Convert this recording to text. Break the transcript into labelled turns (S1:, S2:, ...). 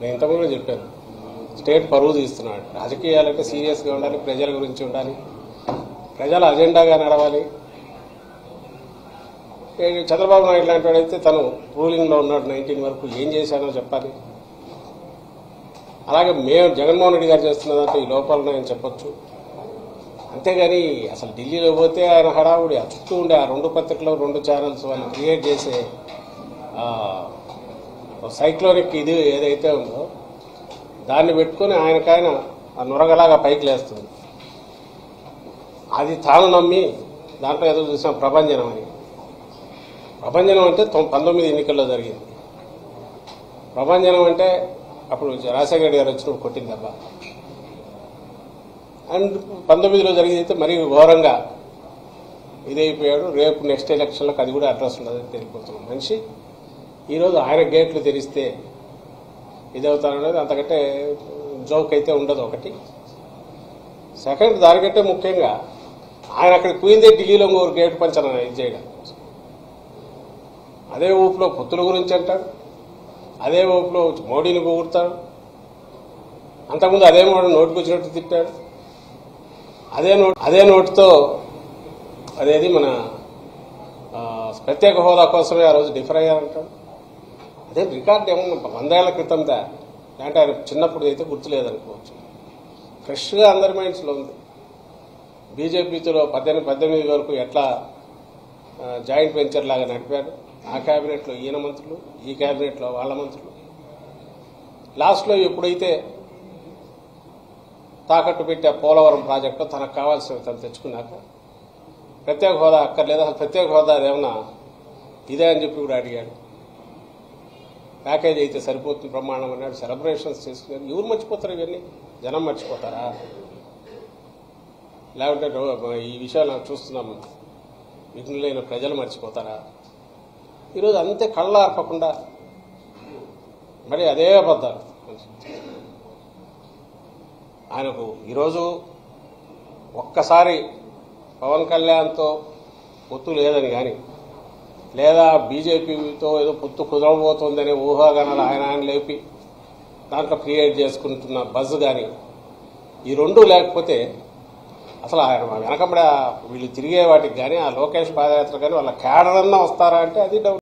S1: నేను ఇంతకుముందు చెప్పాను స్టేట్ పరువు తీస్తున్నాడు రాజకీయాలంటే సీరియస్గా ఉండాలి ప్రజల గురించి ఉండాలి ప్రజల అజెండాగా నడవాలి ఏ చంద్రబాబు నాయుడు లాంటి వాడైతే తను రూలింగ్లో ఉన్నాడు నైన్టీన్ వరకు ఏం చేశానో చెప్పాలి అలాగే మేము జగన్మోహన్ రెడ్డి గారు చేస్తున్న దాంట్లో ఈ లోపాలు ఉన్నాయని చెప్పొచ్చు అంతేగాని అసలు ఢిల్లీలో పోతే ఆయన హడావుడి ఆ చుట్టూ ఉండే ఆ రెండు పత్రికలు రెండు ఛానల్స్ వాళ్ళు క్రియేట్ చేసే సైక్లోనిక్ ఇది ఏదైతే ఉందో దాన్ని పెట్టుకొని ఆయనకాయన ఆ నొరగలాగా పైకి లేస్తుంది అది తాను నమ్మి దాంట్లో ఏదో చూసాం ప్రభంజనం అని ప్రభంజనం అంటే తొం- పంతొమ్మిది ఎన్నికల్లో జరిగింది ప్రభంజనం అంటే అప్పుడు రాజశేఖర రెడ్డి గారు వచ్చినప్పుడు కొట్టిన దెబ్బ అండ్ పంతొమ్మిదిలో జరిగితే మరీ ఘోరంగా ఇదైపోయాడు రేపు నెక్స్ట్ ఎలక్షన్లకు అది కూడా అడ్రస్ ఉండదని తెలిపోతున్నాం మనిషి ఈరోజు ఆయన గేట్లు తెరిస్తే ఇదవుతాననేది అంతకంటే జోక్ అయితే ఉండదు ఒకటి సెకండ్ దానికంటే ముఖ్యంగా ఆయన అక్కడికి పోయిందే ఢిల్లీలో ఇంకొకరు గేట్ పంచన ఇది చేయడం అదే ఊపులో పొత్తుల గురించి అంటాడు అదే ఊపులో మోడీని పొగుడతాడు అంతకుముందు అదే మోడీ నోటుకు వచ్చినట్టు తిట్టాడు అదే నోట్ అదే నోటుతో అదేది మన ఆ, ప్రత్యేక హోదా కోసమే ఆ రోజు డిఫర్ అయ్యారంటాడు అదే రికార్డ్ ఏమో వందేళ్ల క్రితందా అంటే ఆయన చిన్నప్పుడు అయితే గుర్తులేదనుకోవచ్చు ఫ్రెష్గా అందరి మైండ్స్లో ఉంది బీజేపీతో పద్దెనిమిది పద్దెనిమిది వరకు ఎట్లా ఆ, జాయింట్ వెంచర్ లాగా నడిపారు ఆ క్యాబినెట్లో ఈయన మంత్రులు ఈ క్యాబినెట్లో వాళ్ళ మంత్రులు లాస్ట్లో ఎప్పుడైతే తాకట్టు పెట్టే పోలవరం ప్రాజెక్టు తనకు కావాల్సినవి తను తెచ్చుకున్నాక ప్రత్యేక హోదా అక్కర్లేదు అసలు ప్రత్యేక హోదా ఏమన్నా ఇదే అని చెప్పి కూడా అడిగాడు ప్యాకేజ్ అయితే సరిపోతుంది ప్రమాణం అన్నాడు సెలబ్రేషన్స్ చేసుకున్నారు ఎవరు మర్చిపోతారు ఇవన్నీ జనం మర్చిపోతారా లేకుంటే రో- ఈ విషయాలు నాకు చూస్తున్నాము విఘ్నులైన ప్రజలు మర్చిపోతారా ఈరోజు అంతే కళ్ళ ఆర్పకుండా మరి అదే అబద్ధాలు ఆయనకు ఈరోజు ఒక్కసారి పవన్ కళ్యాణ్తో పొత్తు లేదని కానీ లేదా బీజేపీతో ఏదో పొత్తు కుదరబోతోందనే ఊహాగానాలు ఆయన ఆయన లేపి దాంట్లో క్రియేట్ చేసుకుంటున్న బజ్ కానీ ఈ రెండు లేకపోతే అసలు ఆయన వెనకబడి ఆ వీళ్ళు తిరిగే వాటికి కానీ ఆ లోకేష్ పాదయాత్ర కానీ వాళ్ళ క్యాడర్ అన్నా వస్తారా అంటే అది డౌట్